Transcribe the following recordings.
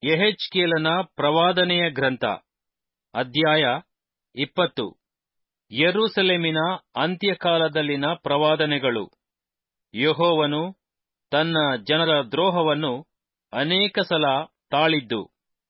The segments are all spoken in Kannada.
ಯೆಹೆಜ್ಕೇಲನ ಪ್ರವಾದನೆಯ ಗ್ರಂಥ ಅಧ್ಯಾಯ ಇಪ್ಪತ್ತು ಯೆರೂಸಲೇಮಿನ ಅಂತ್ಯಕಾಲದಲ್ಲಿನ ಪ್ರವಾದನೆಗಳು ಯೆಹೋವನು ತನ್ನ ಜನರ ದ್ರೋಹವನ್ನು ಅನೇಕ ಸಲ ತಾಳಿದ್ದು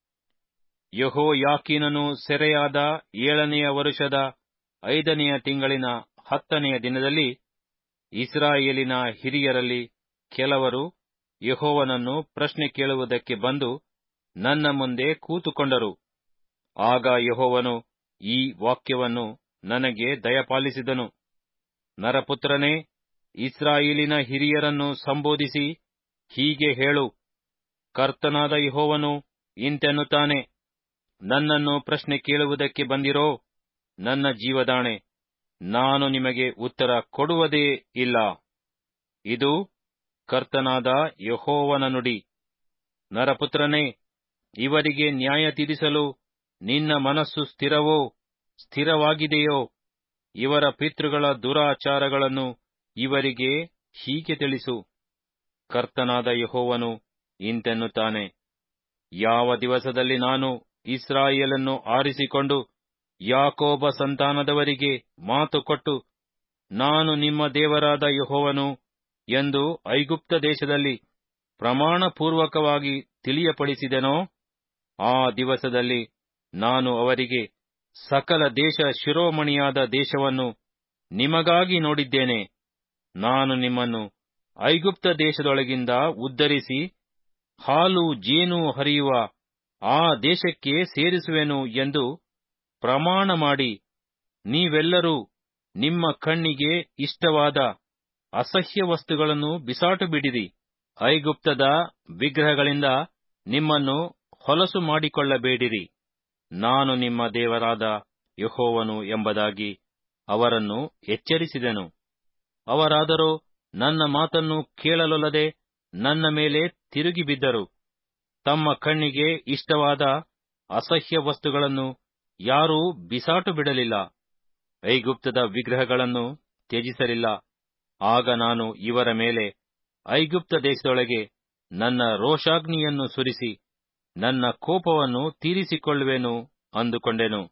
ಯೆಹೋಯಾಕೀನನು ಸೆರೆಯಾದ ಏಳನೆಯ ವರುಷದ ಐದನೆಯ ತಿಂಗಳಿನ ಹತ್ತನೆಯ ದಿನದಲ್ಲಿ ಇಸ್ರಾಯೇಲಿನ ಹಿರಿಯರಲ್ಲಿ ಕೆಲವರು ಯೆಹೋವನನ್ನು ಪ್ರಶ್ನೆ ಕೇಳುವುದಕ್ಕೆ ಬಂದು ನನ್ನ ಮುಂದೆ ಕೂತುಕೊಂಡರು ಆಗ ಯೆಹೋವನು ಈ ವಾಕ್ಯವನ್ನು ನನಗೆ ದಯಪಾಲಿಸಿದನು ನರಪುತ್ರನೇ ಇಸ್ರಾಯೇಲಿನ ಹಿರಿಯರನ್ನು ಸಂಬೋಧಿಸಿ ಹೀಗೆ ಹೇಳು ಕರ್ತನಾದ ಯೆಹೋವನು ಇಂತೆನ್ನುತ್ತಾನೆ ನನ್ನನ್ನು ಪ್ರಶ್ನೆ ಕೇಳುವುದಕ್ಕೆ ಬಂದಿರೋ ನನ್ನ ಜೀವದಾಣೆ ನಾನು ನಿಮಗೆ ಉತ್ತರ ಕೊಡುವುದೇ ಇಲ್ಲ ಇದು ಕರ್ತನಾದ ಯೆಹೋವನ ನುಡಿ ನರಪುತ್ರನೇ ಇವರಿಗೆ ನ್ಯಾಯ ತೀರಿಸಲು ನಿನ್ನ ಮನಸ್ಸು ಸ್ಥಿರವೋ ಸ್ಥಿರವಾಗಿದೆಯೋ ಇವರ ಪಿತೃಗಳ ದುರಾಚಾರಗಳನ್ನು ಇವರಿಗೆ ಹೀಗೆ ತಿಳಿಸು ಕರ್ತನಾದ ಯೆಹೋವನು ಇಂತೆನ್ನುತ್ತಾನೆ ಯಾವ ದಿವಸದಲ್ಲಿ ನಾನು ಇಸ್ರಾಯೇಲನ್ನು ಆರಿಸಿಕೊಂಡು ಯಾಕೋಬ ಸಂತಾನದವರಿಗೆ ಮಾತು ಕೊಟ್ಟು ನಾನು ನಿಮ್ಮ ದೇವರಾದ ಯೆಹೋವನು ಎಂದು ಐಗುಪ್ತ ದೇಶದಲ್ಲಿ ಪ್ರಮಾಣಪೂರ್ವಕವಾಗಿ ತಿಳಿಯಪಡಿಸಿದೆನೋ ಆ ದಿವಸದಲ್ಲಿ ನಾನು ಅವರಿಗೆ ಸಕಲ ದೇಶ ಶಿರೋಮಣಿಯಾದ ದೇಶವನ್ನು ನಿಮಗಾಗಿ ನೋಡಿದ್ದೇನೆ ನಾನು ನಿಮ್ಮನ್ನು ಐಗುಪ್ತ ದೇಶದೊಳಗಿಂದ ಉದ್ಧರಿಸಿ ಹಾಲು ಜೇನು ಹರಿಯುವ ಆ ದೇಶಕ್ಕೆ ಸೇರಿಸುವೆನು ಎಂದು ಪ್ರಮಾಣ ಮಾಡಿ ನೀವೆಲ್ಲರೂ ನಿಮ್ಮ ಕಣ್ಣಿಗೆ ಇಷ್ಟವಾದ ಅಸಹ್ಯ ವಸ್ತುಗಳನ್ನು ಬಿಸಾಟು ಬಿಡಿರಿ ಐಗುಪ್ತದ ವಿಗ್ರಹಗಳಿಂದ ನಿಮ್ಮನ್ನು ಹೊಲಸು ಮಾಡಿಕೊಳ್ಳಬೇಡಿರಿ ನಾನು ನಿಮ್ಮ ದೇವರಾದ ಯೆಹೋವನು ಎಂಬುದಾಗಿ ಅವರನ್ನು ಎಚ್ಚರಿಸಿದೆನು ಅವರಾದರೋ ನನ್ನ ಮಾತನ್ನು ಕೇಳಲೊಲ್ಲದೆ ನನ್ನ ಮೇಲೆ ತಿರುಗಿ ಬಿದ್ದರು ತಮ್ಮ ಕಣ್ಣಿಗೆ ಇಷ್ಟವಾದ ಅಸಹ್ಯ ವಸ್ತುಗಳನ್ನು ಯಾರೂ ಬಿಸಾಟು ಬಿಡಲಿಲ್ಲ ಐಗುಪ್ತದ ವಿಗ್ರಹಗಳನ್ನು ತ್ಯಜಿಸಲಿಲ್ಲ ಆಗ ನಾನು ಇವರ ಮೇಲೆ ಐಗುಪ್ತ ದೇಶದೊಳಗೆ ನನ್ನ ರೋಷಾಗ್ನಿಯನ್ನು ಸುರಿಸಿ ನನ್ನ ಕೋಪವನ್ನು ತೀರಿಸಿಕೊಳ್ಳುವೆನು ಅಂದುಕೊಂಡೆನು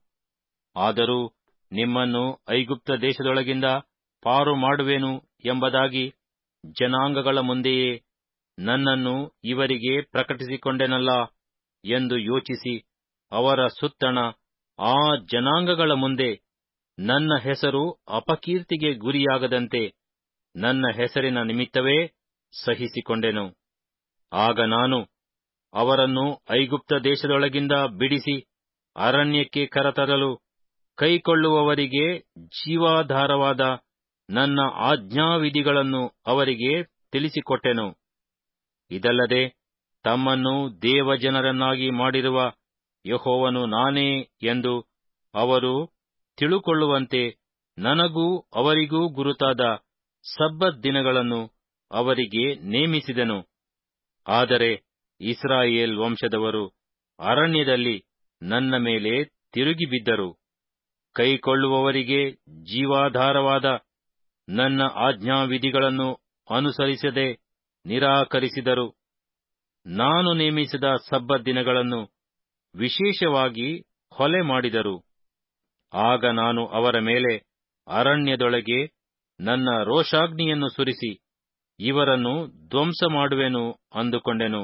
ಆದರೂ ನಿಮ್ಮನ್ನು ಐಗುಪ್ತ ದೇಶದೊಳಗಿಂದ ಪಾರು ಮಾಡುವೆನು ಎಂಬುದಾಗಿ ಜನಾಂಗಗಳ ಮುಂದೆಯೇ ನನ್ನನ್ನು ಇವರಿಗೆ ಪ್ರಕಟಿಸಿಕೊಂಡೆನಲ್ಲ ಎಂದು ಯೋಚಿಸಿ ಅವರ ಸುತ್ತಣ ಆ ಜನಾಂಗಗಳ ಮುಂದೆ ನನ್ನ ಹೆಸರು ಅಪಕೀರ್ತಿಗೆ ಗುರಿಯಾಗದಂತೆ ನನ್ನ ಹೆಸರಿನ ನಿಮಿತ್ತವೇ ಸಹಿಸಿಕೊಂಡೆನು ಆಗ ನಾನು ಅವರನ್ನು ಐಗುಪ್ತ ದೇಶದೊಳಗಿಂದ ಬಿಡಿಸಿ ಅರಣ್ಯಕ್ಕೆ ಕರತರಲು ಕೈಕೊಳ್ಳುವವರಿಗೆ ಜೀವಾಧಾರವಾದ ನನ್ನ ಆಜ್ಞಾವಿಧಿಗಳನ್ನು ಅವರಿಗೆ ತಿಳಿಸಿಕೊಟ್ಟೆನು ಇದಲ್ಲದೆ ತಮ್ಮನ್ನು ದೇವಜನರನ್ನಾಗಿ ಮಾಡಿರುವ ಯಹೋವನು ನಾನೇ ಎಂದು ಅವರು ತಿಳುಕೊಳ್ಳುವಂತೆ ನನಗೂ ಅವರಿಗೂ ಗುರುತಾದ ಸಬ್ಬತ್ ದಿನಗಳನ್ನು ಅವರಿಗೆ ನೇಮಿಸಿದೆನು ಆದರೆ ಇಸ್ರಾಯೇಲ್ ವಂಶದವರು ಅರಣ್ಯದಲ್ಲಿ ನನ್ನ ಮೇಲೆ ತಿರುಗಿಬಿದ್ದರು ಕೈಕೊಳ್ಳುವವರಿಗೆ ಜೀವಾಧಾರವಾದ ನನ್ನ ಆಜ್ಞಾವಿಧಿಗಳನ್ನು ಅನುಸರಿಸದೆ ನಿರಾಕರಿಸಿದರು ನಾನು ನೇಮಿಸಿದ ಸಬ್ಬತ್ ದಿನಗಳನ್ನು ವಿಶೇಷವಾಗಿ ಹೊಲೆ ಮಾಡಿದರು ಆಗ ನಾನು ಅವರ ಮೇಲೆ ಅರಣ್ಯದೊಳಗೆ ನನ್ನ ರೋಷಾಗ್ನಿಯನ್ನು ಸುರಿಸಿ ಇವರನ್ನು ಧ್ವಂಸ ಮಾಡುವೆನು ಅಂದುಕೊಂಡೆನು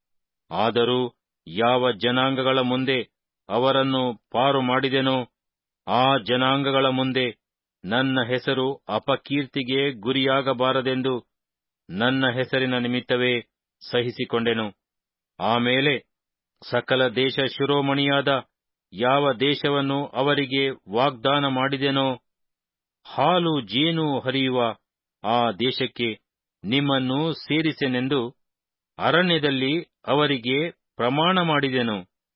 ಆದರೂ ಯಾವ ಜನಾಂಗಗಳ ಮುಂದೆ ಅವರನ್ನು ಪಾರು ಮಾಡಿದೆನೋ ಆ ಜನಾಂಗಗಳ ಮುಂದೆ ನನ್ನ ಹೆಸರು ಅಪಕೀರ್ತಿಗೆ ಗುರಿಯಾಗಬಾರದೆಂದು ನನ್ನ ಹೆಸರಿನ ನಿಮಿತ್ತವೇ ಸಹಿಸಿಕೊಂಡೆನು ಆಮೇಲೆ ಸಕಲ ದೇಶ ಶಿರೋಮಣಿಯಾದ ಯಾವ ದೇಶವನ್ನು ಅವರಿಗೆ ವಾಗ್ದಾನ ಮಾಡಿದೆನೋ ಹಾಲು ಜೇನು ಹರಿಯುವ ಆ ದೇಶಕ್ಕೆ ನಿಮ್ಮನ್ನು ಸೇರಿಸೆನೆಂದು ಅರಣ್ಯದಲ್ಲಿ ಅವರಿಗೆ ಪ್ರಮಾಣ ಮಾಡಿದೆನು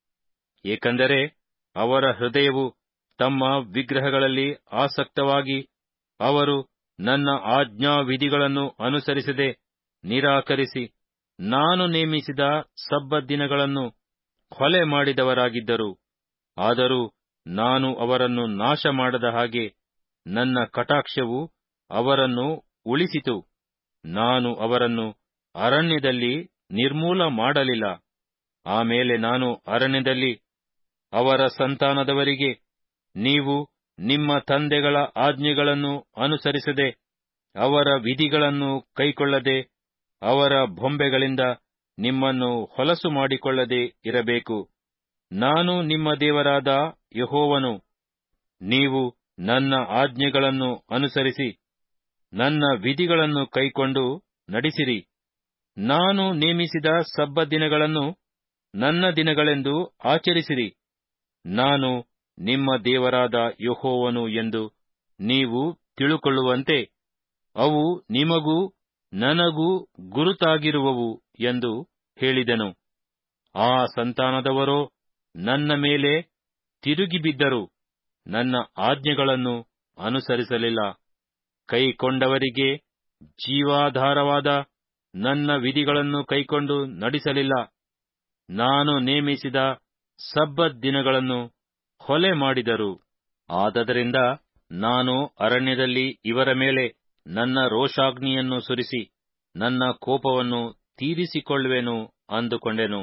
ಏಕೆಂದರೆ ಅವರ ಹೃದಯವು ತಮ್ಮ ವಿಗ್ರಹಗಳಲ್ಲಿ ಆಸಕ್ತವಾಗಿ ಅವರು ನನ್ನ ಆಜ್ಞಾವಿಧಿಗಳನ್ನು ಅನುಸರಿಸದೆ ನಿರಾಕರಿಸಿ ನಾನು ನೇಮಿಸಿದ ಸಬ್ಬತ್ ದಿನಗಳನ್ನು ಹೊಲೆ ಮಾಡಿದವರಾಗಿದ್ದರು ಆದರೂ ನಾನು ಅವರನ್ನು ನಾಶ ಮಾಡದ ಹಾಗೆ ನನ್ನ ಕಟಾಕ್ಷವು ಅವರನ್ನು ಉಳಿಸಿತು ನಾನು ಅವರನ್ನು ಅರಣ್ಯದಲ್ಲಿ ನಿರ್ಮೂಲ ಮಾಡಲಿಲ್ಲ ಆಮೇಲೆ ನಾನು ಅರಣ್ಯದಲ್ಲಿ ಅವರ ಸಂತಾನದವರಿಗೆ ನೀವು ನಿಮ್ಮ ತಂದೆಗಳ ಆಜ್ಞೆಗಳನ್ನು ಅನುಸರಿಸದೆ ಅವರ ವಿಧಿಗಳನ್ನು ಕೈಕೊಳ್ಳದೆ ಅವರ ಬೊಂಬೆಗಳಿಂದ ನಿಮ್ಮನ್ನು ಹೊಲಸು ಮಾಡಿಕೊಳ್ಳದೆ ಇರಬೇಕು ನಾನು ನಿಮ್ಮ ದೇವರಾದ ಯಹೋವನು ನೀವು ನನ್ನ ಆಜ್ಞೆಗಳನ್ನು ಅನುಸರಿಸಿ ನನ್ನ ವಿಧಿಗಳನ್ನು ಕೈಕೊಂಡು ನಡೆಸಿರಿ ನಾನು ನೇಮಿಸಿದ ಸಬ್ಬ ದಿನಗಳನ್ನು ನನ್ನ ದಿನಗಳೆಂದು ಆಚರಿಸಿರಿ ನಾನು ನಿಮ್ಮ ದೇವರಾದ ಯಹೋವನು ಎಂದು ನೀವು ತಿಳುಕೊಳ್ಳುವಂತೆ ಅವು ನಿಮಗೂ ನನಗೂ ಗುರುತಾಗಿರುವವು ಎಂದು ಹೇಳಿದೆನು ಆ ಸಂತಾನದವರೋ ನನ್ನ ಮೇಲೆ ತಿರುಗಿಬಿದ್ದರು ನನ್ನ ಆಜ್ಞೆಗಳನ್ನು ಅನುಸರಿಸಲಿಲ್ಲ ಕೈಕೊಂಡವರಿಗೆ ಜೀವಾಧಾರವಾದ ನನ್ನ ವಿಧಿಗಳನ್ನು ಕೈಕೊಂಡು ನಡೆಸಲಿಲ್ಲ ನಾನು ನೇಮಿಸಿದ ಸಬ್ಬತ್ ದಿನಗಳನ್ನು ಹೊಲೆ ಮಾಡಿದರು ಆದದರಿಂದ ನಾನು ಅರಣ್ಯದಲ್ಲಿ ಇವರ ಮೇಲೆ ನನ್ನ ರೋಷಾಗ್ನಿಯನ್ನು ಸುರಿಸಿ ನನ್ನ ಕೋಪವನ್ನು ತೀರಿಸಿಕೊಳ್ಳುವೆನು ಅಂದುಕೊಂಡೆನು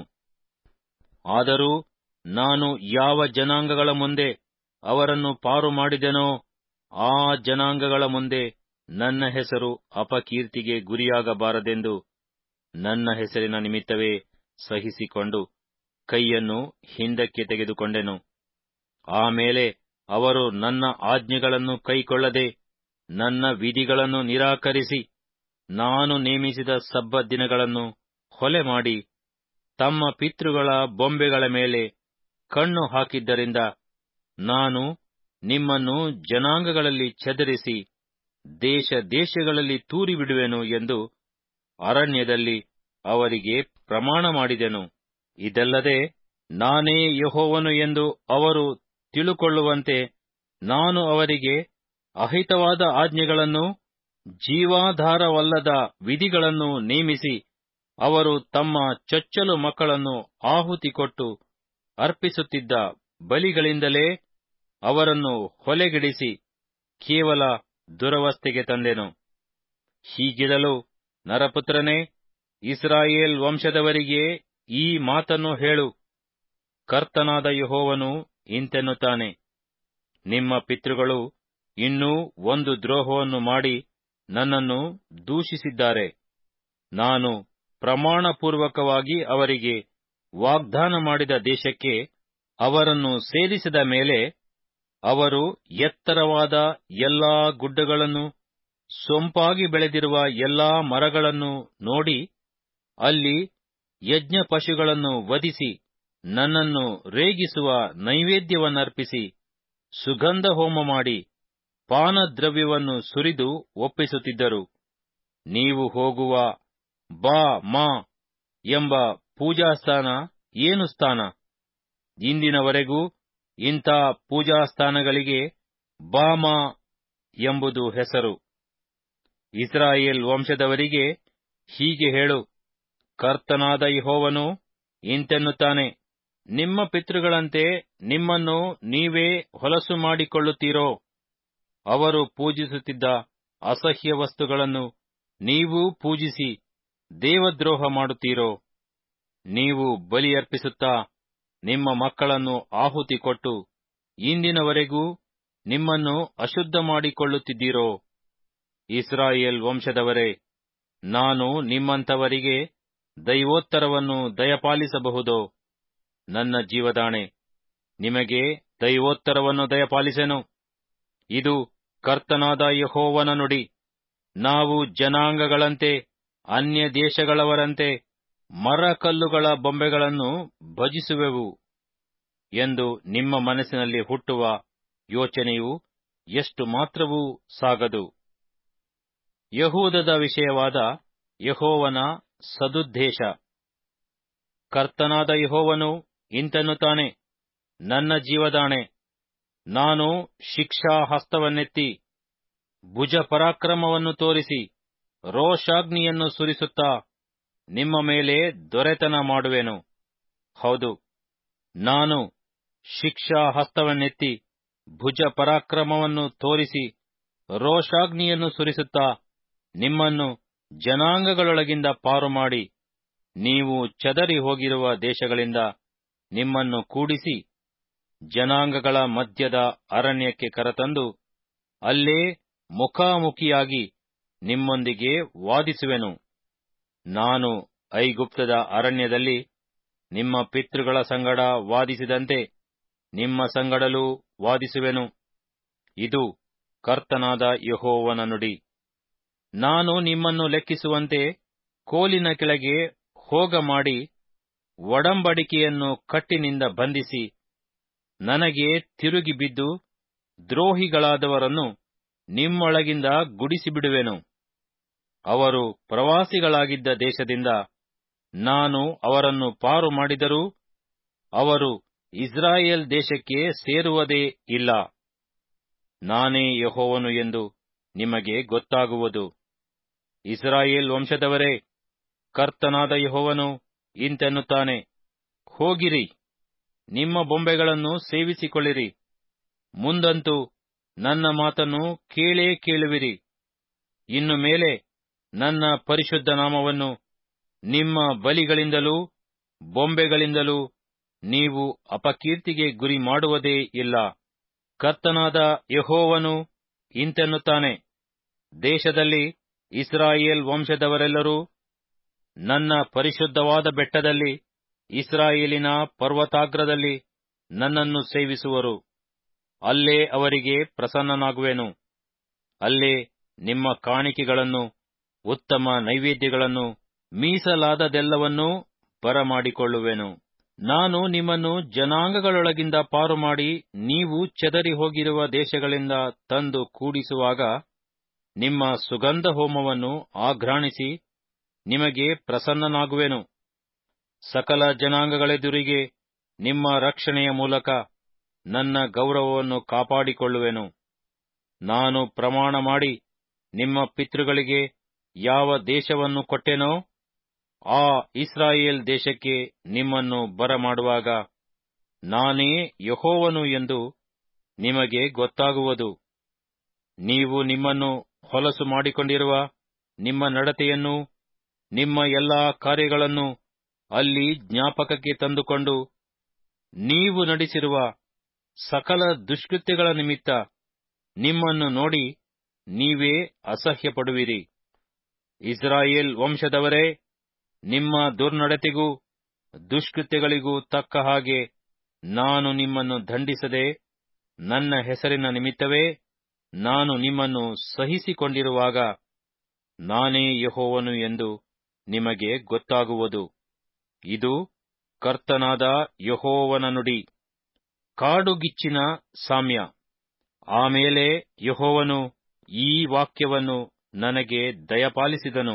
ಆದರೂ ನಾನು ಯಾವ ಜನಾಂಗಗಳ ಮುಂದೆ ಅವರನ್ನು ಪಾರು ಮಾಡಿದೆನೋ ಆ ಜನಾಂಗಗಳ ಮುಂದೆ ನನ್ನ ಹೆಸರು ಅಪಕೀರ್ತಿಗೆ ಗುರಿಯಾಗಬಾರದೆಂದು ನನ್ನ ಹೆಸರಿನ ನಿಮಿತ್ತವೇ ಸಹಿಸಿಕೊಂಡು ಕೈಯನ್ನು ಹಿಂದಕ್ಕೆ ತೆಗೆದುಕೊಂಡೆನು ಆಮೇಲೆ ಅವರು ನನ್ನ ಆಜ್ಞೆಗಳನ್ನು ಕೈಕೊಳ್ಳದೆ ನನ್ನ ವಿಧಿಗಳನ್ನು ನಿರಾಕರಿಸಿ ನಾನು ನೇಮಿಸಿದ ಸಬ್ಬ ದಿನಗಳನ್ನು ಹೊಲೆ ಮಾಡಿ ತಮ್ಮ ಪಿತೃಗಳ ಬೊಂಬೆಗಳ ಮೇಲೆ ಕಣ್ಣು ಹಾಕಿದ್ದರಿಂದ ನಾನು ನಿಮ್ಮನ್ನು ಜನಾಂಗಗಳಲ್ಲಿ ಚದರಿಸಿ ದೇಶ ದೇಶಗಳಲ್ಲಿ ತೂರಿಬಿಡುವೆನು ಎಂದು ಅರಣ್ಯದಲ್ಲಿ ಅವರಿಗೆ ಪ್ರಮಾಣ ಮಾಡಿದೆನು ಇದಲ್ಲದೆ ನಾನೇ ಯಹೋವನು ಎಂದು ಅವರು ತಿಳುಕೊಳ್ಳುವಂತೆ ನಾನು ಅವರಿಗೆ ಅಹಿತವಾದ ಆಜ್ಞೆಗಳನ್ನು ಜೀವಾಧಾರವಲ್ಲದ ವಿಧಿಗಳನ್ನು ನೇಮಿಸಿ ಅವರು ತಮ್ಮ ಚೊಚ್ಚಲು ಮಕ್ಕಳನ್ನು ಆಹುತಿ ಕೊಟ್ಟು ಅರ್ಪಿಸುತ್ತಿದ್ದ ಬಲಿಗಳಿಂದಲೇ ಅವರನ್ನು ಹೊಲೆಗೆಡಿಸಿ ಕೇವಲ ದುರವಸ್ಥೆಗೆ ತಂದೆನು ಹೀಗಿರಲು ನರಪುತ್ರನೇ ಇಸ್ರಾಯೇಲ್ ವಂಶದವರಿಗೆ ಈ ಮಾತನ್ನು ಹೇಳು ಕರ್ತನಾದ ಯಹೋವನು ಇಂತೆನ್ನುತ್ತಾನೆ ನಿಮ್ಮ ಪಿತೃಗಳು ಇನ್ನೂ ಒಂದು ದ್ರೋಹವನ್ನು ಮಾಡಿ ನನ್ನನ್ನು ದೂಷಿಸಿದ್ದಾರೆ ನಾನು ಪ್ರಮಾಣಪೂರ್ವಕವಾಗಿ ಅವರಿಗೆ ವಾಗ್ದಾನ ಮಾಡಿದ ದೇಶಕ್ಕೆ ಅವರನ್ನು ಸೇರಿಸಿದ ಮೇಲೆ ಅವರು ಎತ್ತರವಾದ ಎಲ್ಲಾ ಗುಡ್ಡಗಳನ್ನು ಸೊಂಪಾಗಿ ಬೆಳೆದಿರುವ ಎಲ್ಲಾ ಮರಗಳನ್ನು ನೋಡಿ ಅಲ್ಲಿ ಯಜ್ಞ ಪಶುಗಳನ್ನು ವಧಿಸಿ ನನ್ನನ್ನು ರೇಗಿಸುವ ನೈವೇದ್ಯವನ್ನರ್ಪಿಸಿ ಸುಗಂಧ ಹೋಮ ಮಾಡಿ ಪಾನದ್ರವ್ಯವನ್ನು ಸುರಿದು ಒಪ್ಪಿಸುತ್ತಿದ್ದರು ನೀವು ಹೋಗುವ ಬಾ ಮಾ ಎಂಬ ಪೂಜಾಸ್ಥಾನ ಏನು ಸ್ಥಾನ ಇಂದಿನವರೆಗೂ ಇಂಥ ಪೂಜಾಸ್ಥಾನಗಳಿಗೆ ಬಾಮಾ ಎಂಬುದು ಹೆಸರು ಇಸ್ರಾಯೇಲ್ ವಂಶದವರಿಗೆ ಹೀಗೆ ಹೇಳು ಕರ್ತನಾದ ಯಹೋವನು ಇಂತೆನ್ನುತ್ತಾನೆ ನಿಮ್ಮ ಪಿತೃಗಳಂತೆ ನಿಮ್ಮನ್ನು ನೀವೇ ಹೊಲಸು ಮಾಡಿಕೊಳ್ಳುತ್ತೀರೋ ಅವರು ಪೂಜಿಸುತ್ತಿದ್ದ ಅಸಹ್ಯ ವಸ್ತುಗಳನ್ನು ನೀವೂ ಪೂಜಿಸಿ ದೇವದ್ರೋಹ ಮಾಡುತ್ತೀರೋ ನೀವು ಬಲಿಯರ್ಪಿಸುತ್ತಾ ನಿಮ್ಮ ಮಕ್ಕಳನ್ನು ಆಹುತಿ ಕೊಟ್ಟು ಇಂದಿನವರೆಗೂ ನಿಮ್ಮನ್ನು ಅಶುದ್ಧ ಮಾಡಿಕೊಳ್ಳುತ್ತಿದ್ದೀರೋ ಇಸ್ರಾಯೇಲ್ ವಂಶದವರೇ ನಾನು ನಿಮ್ಮಂಥವರಿಗೆ ದೈವೋತ್ತರವನ್ನು ದಯಪಾಲಿಸಬಹುದೋ ನನ್ನ ಜೀವದಾಣೆ ನಿಮಗೆ ದೈವೋತ್ತರವನ್ನು ದಯಪಾಲಿಸೆನು ಇದು ಕರ್ತನಾದ ಯಹೋವನ ನುಡಿ ನಾವು ಜನಾಂಗಗಳಂತೆ ಅನ್ಯ ದೇಶಗಳವರಂತೆ ಮರಕಲ್ಲುಗಳ ಬೊಂಬೆಗಳನ್ನು ಭಜಿಸುವೆವು ಎಂದು ನಿಮ್ಮ ಮನಸ್ಸಿನಲ್ಲಿ ಹುಟ್ಟುವ ಯೋಚನೆಯು ಎಷ್ಟು ಮಾತ್ರವೂ ಸಾಗದು ಯಹೂದದ ವಿಷಯವಾದ ಯಹೋವನ ಸದುದ್ದೇಶ ಕರ್ತನಾದ ಯಹೋವನು ಇಂತೆನ್ನುತ್ತಾನೆ ನನ್ನ ಜೀವದಾಣೆ ನಾನು ಶಿಕ್ಷಾ ಹಸ್ತವನ್ನೆತ್ತಿ ಭುಜ ಪರಾಕ್ರಮವನ್ನು ತೋರಿಸಿ ರೋಷಾಗ್ನಿಯನ್ನು ಸುರಿಸುತ್ತಾ ನಿಮ್ಮ ಮೇಲೆ ದೊರೆತನ ಮಾಡುವೆನು ಹೌದು ನಾನು ಶಿಕ್ಷಾ ಹಸ್ತವನ್ನೆತ್ತಿ ಭುಜ ಪರಾಕ್ರಮವನ್ನು ತೋರಿಸಿ ರೋಷಾಗ್ನಿಯನ್ನು ಸುರಿಸುತ್ತಾ ನಿಮ್ಮನ್ನು ಜನಾಂಗಗಳೊಳಗಿಂದ ಪಾರು ಮಾಡಿ ನೀವು ಚದರಿ ಹೋಗಿರುವ ದೇಶಗಳಿಂದ ನಿಮ್ಮನ್ನು ಕೂಡಿಸಿ ಜನಾಂಗಗಳ ಮಧ್ಯದ ಅರಣ್ಯಕ್ಕೆ ಕರೆತಂದು ಅಲ್ಲೇ ಮುಖಾಮುಖಿಯಾಗಿ ನಿಮ್ಮೊಂದಿಗೆ ವಾದಿಸುವೆನು ನಾನು ಐಗುಪ್ತದ ಅರಣ್ಯದಲ್ಲಿ ನಿಮ್ಮ ಪಿತೃಗಳ ಸಂಗಡ ವಾದಿಸಿದಂತೆ ನಿಮ್ಮ ಸಂಗಡಲೂ ವಾದಿಸುವೆನು ಇದು ಕರ್ತನಾದ ಯಹೋವನ ನುಡಿ ನಾನು ನಿಮ್ಮನ್ನು ಲೆಕ್ಕಿಸುವಂತೆ ಕೋಲಿನ ಕೆಳಗೆ ಹೋಗ ಮಾಡಿ ಒಡಂಬಡಿಕೆಯನ್ನು ಕಟ್ಟಿನಿಂದ ಬಂಧಿಸಿ ನನಗೆ ತಿರುಗಿ ಬಿದ್ದು ದ್ರೋಹಿಗಳಾದವರನ್ನು ನಿಮ್ಮೊಳಗಿಂದ ಗುಡಿಸಿಬಿಡುವೆನು ಅವರು ಪ್ರವಾಸಿಗಳಾಗಿದ್ದ ದೇಶದಿಂದ ನಾನು ಅವರನ್ನು ಪಾರು ಮಾಡಿದರೂ ಅವರು ಇಸ್ರಾಯೇಲ್ ದೇಶಕ್ಕೆ ಸೇರುವುದೇ ಇಲ್ಲ ನಾನೇ ಯಹೋವನು ಎಂದು ನಿಮಗೆ ಗೊತ್ತಾಗುವುದು ಇಸ್ರಾಯೇಲ್ ವಂಶದವರೇ ಕರ್ತನಾದ ಯಹೋವನು ಇಂತೆನ್ನುತ್ತಾನೆ ಹೋಗಿರಿ ನಿಮ್ಮ ಬೊಂಬೆಗಳನ್ನು ಸೇವಿಸಿಕೊಳ್ಳಿರಿ ಮುಂದಂತೂ ನನ್ನ ಮಾತನ್ನು ಕೇಳೇ ಕೇಳುವಿರಿ ಇನ್ನು ಮೇಲೆ ನನ್ನ ಪರಿಶುದ್ಧ ನಾಮವನ್ನು ನಿಮ್ಮ ಬಲಿಗಳಿಂದಲೂ ಬೊಂಬೆಗಳಿಂದಲೂ ನೀವು ಅಪಕೀರ್ತಿಗೆ ಗುರಿ ಮಾಡುವುದೇ ಇಲ್ಲ ಕರ್ತನಾದ ಯಹೋವನು ಇಂತೆನ್ನುತ್ತಾನೆ ದೇಶದಲ್ಲಿ ಇಸ್ರಾಯೇಲ್ ವಂಶದವರೆಲ್ಲರೂ ನನ್ನ ಪರಿಶುದ್ಧವಾದ ಬೆಟ್ಟದಲ್ಲಿ ಇಸ್ರಾಯೇಲಿನ ಪರ್ವತಾಗ್ರದಲ್ಲಿ ನನ್ನನ್ನು ಸೇವಿಸುವರು ಅಲ್ಲೇ ಅವರಿಗೆ ಪ್ರಸನ್ನನಾಗುವೆನು ಅಲ್ಲೇ ನಿಮ್ಮ ಕಾಣಿಕೆಗಳನ್ನು ಉತ್ತಮ ನೈವೇದ್ಯಗಳನ್ನು ಮೀಸಲಾದದೆಲ್ಲವನ್ನೂ ಬರಮಾಡಿಕೊಳ್ಳುವೆನು ನಾನು ನಿಮ್ಮನ್ನು ಜನಾಂಗಗಳೊಳಗಿಂದ ಪಾರು ಮಾಡಿ ನೀವು ಚದರಿ ಹೋಗಿರುವ ದೇಶಗಳಿಂದ ತಂದು ಕೂಡಿಸುವಾಗ ನಿಮ್ಮ ಸುಗಂಧ ಹೋಮವನ್ನು ಆಘ್ರಾಣಿಸಿ ನಿಮಗೆ ಪ್ರಸನ್ನನಾಗುವೆನು ಸಕಲ ಜನಾಂಗಗಳೆದುರಿಗೆ ನಿಮ್ಮ ರಕ್ಷಣೆಯ ಮೂಲಕ ನನ್ನ ಗೌರವವನ್ನು ಕಾಪಾಡಿಕೊಳ್ಳುವೆನು ನಾನು ಪ್ರಮಾಣ ಮಾಡಿ ನಿಮ್ಮ ಪಿತೃಗಳಿಗೆ ಯಾವ ದೇಶವನ್ನು ಕೊಟ್ಟೆನೋ ಆ ಇಸ್ರಾಯೇಲ್ ದೇಶಕ್ಕೆ ನಿಮ್ಮನ್ನು ಬರಮಾಡುವಾಗ ನಾನೇ ಯಹೋವನು ಎಂದು ನಿಮಗೆ ಗೊತ್ತಾಗುವುದು ನೀವು ನಿಮ್ಮನ್ನು ಹೊಲಸು ಮಾಡಿಕೊಂಡಿರುವ ನಿಮ್ಮ ನಡತೆಯನ್ನು ನಿಮ್ಮ ಎಲ್ಲಾ ಕಾರ್ಯಗಳನ್ನು ಅಲ್ಲಿ ಜ್ಞಾಪಕಕ್ಕೆ ತಂದುಕೊಂಡು ನೀವು ನಡೆಸಿರುವ ಸಕಲ ದುಷ್ಕೃತ್ಯಗಳ ನಿಮಿತ್ತ ನಿಮ್ಮನ್ನು ನೋಡಿ ನೀವೇ ಅಸಹ್ಯಪಡುವಿರಿ ಇಸ್ರಾಯೇಲ್ ವಂಶದವರೇ ನಿಮ್ಮ ದುರ್ನಡತೆಗೂ ದುಷ್ಕೃತ್ಯಗಳಿಗೂ ತಕ್ಕ ಹಾಗೆ ನಾನು ನಿಮ್ಮನ್ನು ದಂಡಿಸದೆ ನನ್ನ ಹೆಸರಿನ ನಿಮಿತ್ತವೇ ನಾನು ನಿಮ್ಮನ್ನು ಸಹಿಸಿಕೊಂಡಿರುವಾಗ ನಾನೇ ಯಹೋವನು ಎಂದು ನಿಮಗೆ ಗೊತ್ತಾಗುವುದು ಇದು ಕರ್ತನಾದ ಯಹೋವನ ನುಡಿ ಕಾಡುಗಿಚ್ಚಿನ ಸಾಮ್ಯ ಆಮೇಲೆ ಯಹೋವನು ಈ ವಾಕ್ಯವನ್ನು ನನಗೆ ದಯಪಾಲಿಸಿದನು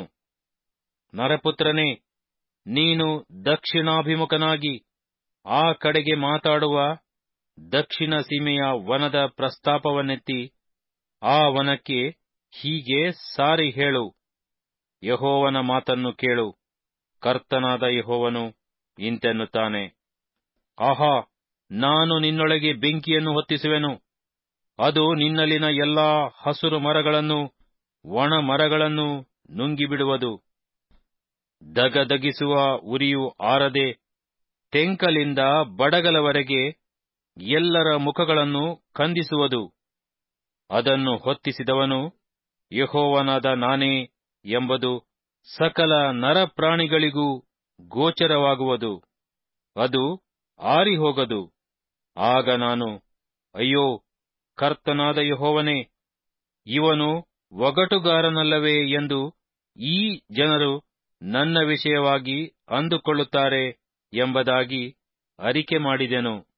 ನರಪುತ್ರನೇ ನೀನು ದಕ್ಷಿಣಾಭಿಮುಖನಾಗಿ ಆ ಕಡೆಗೆ ಮಾತಾಡುವ ದಕ್ಷಿಣ ಸೀಮೆಯ ವನದ ಪ್ರಸ್ತಾಪವನ್ನೆತ್ತಿ ಆ ವನಕ್ಕೆ ಹೀಗೆ ಸಾರಿ ಹೇಳು ಯಹೋವನ ಮಾತನ್ನು ಕೇಳು ಕರ್ತನಾದ ಯಹೋವನು ಇಂತೆನ್ನುತ್ತಾನೆ ಆಹಾ ನಾನು ನಿನ್ನೊಳಗೆ ಬೆಂಕಿಯನ್ನು ಹೊತ್ತಿಸುವೆನು ಅದು ನಿನ್ನಲ್ಲಿನ ಎಲ್ಲಾ ಹಸುರು ಮರಗಳನ್ನು ಒಣ ಮರಗಳನ್ನು ನುಂಗಿಬಿಡುವುದು ದಗದಗಿಸುವ ಉರಿಯು ಆರದೆ ತೆಂಕಲಿಂದ ಬಡಗಲವರೆಗೆ ಎಲ್ಲರ ಮುಖಗಳನ್ನು ಕಂದಿಸುವುದು ಅದನ್ನು ಹೊತ್ತಿಸಿದವನು ಯಹೋವನಾದ ನಾನೇ ಎಂಬುದು ಸಕಲ ನರಪ್ರಾಣಿಗಳಿಗೂ ಗೋಚರವಾಗುವುದು ಅದು ಆರಿಹೋಗದು ಆಗ ನಾನು ಅಯ್ಯೋ ಕರ್ತನಾದ ಯಹೋವನೇ ಇವನು ಒಗಟುಗಾರನಲ್ಲವೇ ಎಂದು ಈ ಜನರು ನನ್ನ ವಿಷಯವಾಗಿ ಅಂದುಕೊಳ್ಳುತ್ತಾರೆ ಎಂಬುದಾಗಿ ಅರಿಕೆ ಮಾಡಿದೆನು